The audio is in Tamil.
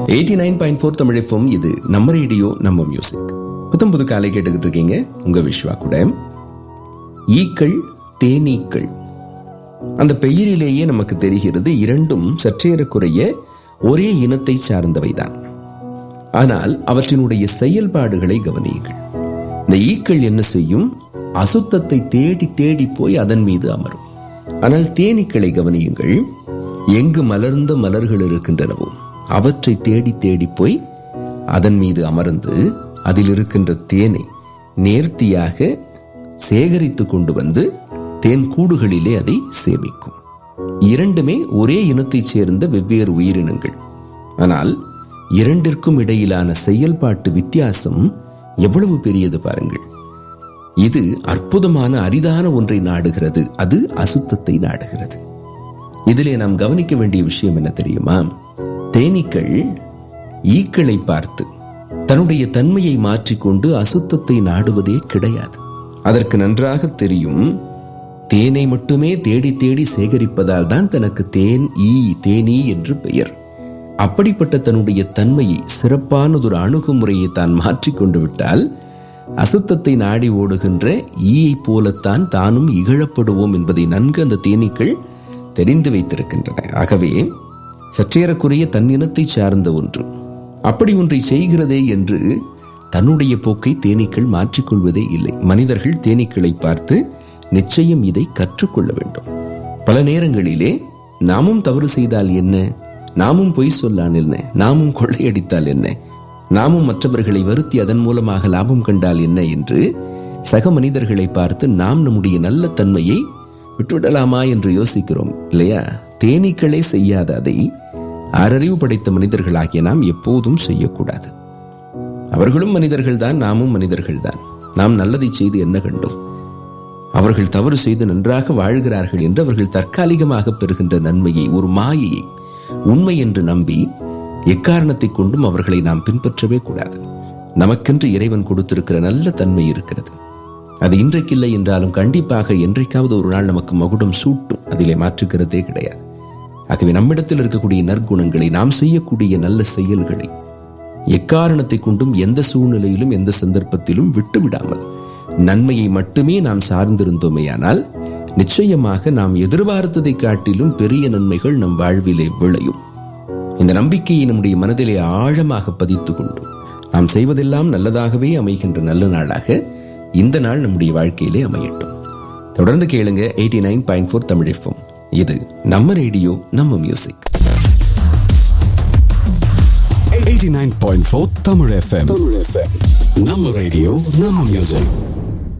எயிட்டி நைன் பாயிண்ட் ஃபோர் தமிழப்பம் இது நம்ம ரேடியோ நம்ம மியூசிக் புத்தம் புது காலை கேட்டுக்கிட்டு இருக்கீங்க உங்க விஸ்வா கூட ஈக்கள் தேனீக்கள் அந்த பெயரிலேயே நமக்கு தெரிகிறது இரண்டும் சற்றேறக்குறைய ஒரே இனத்தை சார்ந்தவைதான் ஆனால் அவற்றினுடைய செயல்பாடுகளை கவனியுங்கள் இந்த ஈக்கள் என்ன செய்யும் அசுத்தத்தை தேடி தேடி போய் அதன் மீது அமரும் ஆனால் தேனீக்களை கவனியுங்கள் எங்கு மலர்ந்த மலர்கள் இருக்கின்றனவோ அவற்றை தேடி தேடி போய் அதன் மீது அமர்ந்து அதில் இருக்கின்ற தேனை நேர்த்தியாக சேகரித்து கொண்டு வந்து தேன் கூடுகளிலே அதை சேமிக்கும் இரண்டுமே ஒரே இனத்தைச் சேர்ந்த வெவ்வேறு உயிரினங்கள் ஆனால் இரண்டிற்கும் இடையிலான செயல்பாட்டு வித்தியாசம் எவ்வளவு பெரியது பாருங்கள் இது அற்புதமான அரிதான ஒன்றை நாடுகிறது அது அசுத்தத்தை நாடுகிறது இதிலே நாம் கவனிக்க வேண்டிய விஷயம் என்ன தெரியுமா தேனீக்கள் ஈக்களை பார்த்து தன்னுடைய தன்மையை மாற்றிக்கொண்டு அசுத்தத்தை நாடுவதே கிடையாது அதற்கு நன்றாக தெரியும் தேனை மட்டுமே தேடி தேடி சேகரிப்பதால் தான் தனக்கு தேன் ஈ தேனீ என்று பெயர் அப்படிப்பட்ட தன்னுடைய தன்மையை சிறப்பானதொரு அணுகுமுறையை தான் மாற்றிக்கொண்டு விட்டால் அசுத்தத்தை நாடி ஓடுகின்ற ஈயை போலத்தான் தானும் இகழப்படுவோம் என்பதை நன்கு அந்த தேனீக்கள் தெரிந்து வைத்திருக்கின்றன ஆகவே சற்றேறக்குறைய தன்னினத்தை சார்ந்த ஒன்று அப்படி ஒன்றை செய்கிறதே என்று தன்னுடைய போக்கை தேனீக்கள் மாற்றிக்கொள்வதே இல்லை மனிதர்கள் தேனீக்களை பார்த்து நிச்சயம் இதை கற்றுக்கொள்ள வேண்டும் பல நேரங்களிலே நாமும் தவறு செய்தால் என்ன நாமும் பொய் சொல்லான் என்ன நாமும் கொள்ளையடித்தால் என்ன நாமும் மற்றவர்களை வருத்தி அதன் மூலமாக லாபம் கண்டால் என்ன என்று சக மனிதர்களை பார்த்து நாம் நம்முடைய நல்ல தன்மையை விட்டுவிடலாமா என்று யோசிக்கிறோம் இல்லையா தேனீக்களே செய்யாத அதை ஆறறிவு படைத்த மனிதர்களாகிய நாம் எப்போதும் செய்யக்கூடாது அவர்களும் மனிதர்கள் தான் நாமும் மனிதர்கள் தான் நாம் நல்லதை செய்து என்ன கண்டோம் அவர்கள் தவறு செய்து நன்றாக வாழ்கிறார்கள் என்று அவர்கள் தற்காலிகமாக பெறுகின்ற நன்மையை ஒரு மாயையை உண்மை என்று நம்பி எக்காரணத்தை கொண்டும் அவர்களை நாம் பின்பற்றவே கூடாது நமக்கென்று இறைவன் கொடுத்திருக்கிற நல்ல தன்மை இருக்கிறது அது இன்றைக்கில்லை என்றாலும் கண்டிப்பாக என்றைக்காவது ஒரு நாள் நமக்கு மகுடம் சூட்டும் அதிலே மாற்றுக்கிறதே கிடையாது ஆகவே நம்மிடத்தில் இருக்கக்கூடிய நற்குணங்களை நாம் செய்யக்கூடிய நல்ல செயல்களை எக்காரணத்தை கொண்டும் எந்த சூழ்நிலையிலும் எந்த சந்தர்ப்பத்திலும் விட்டுவிடாமல் நன்மையை மட்டுமே நாம் சார்ந்திருந்தோமேயானால் நிச்சயமாக நாம் எதிர்பார்த்ததை காட்டிலும் பெரிய நன்மைகள் நம் வாழ்விலே விளையும் இந்த நம்பிக்கையை நம்முடைய மனதிலே ஆழமாக பதித்துக் கொண்டு நாம் செய்வதெல்லாம் நல்லதாகவே அமைகின்ற நல்ல நாளாக இந்த நாள் நம்முடைய வாழ்க்கையிலே அமையட்டும் தொடர்ந்து கேளுங்க eighty nine point four Tamil FM இது நம்ம ரேடியோ நம்ம music 89.4 Tamil FM. Tamil FM. நம்ம ரேடியோ நம்ம மியூசிக்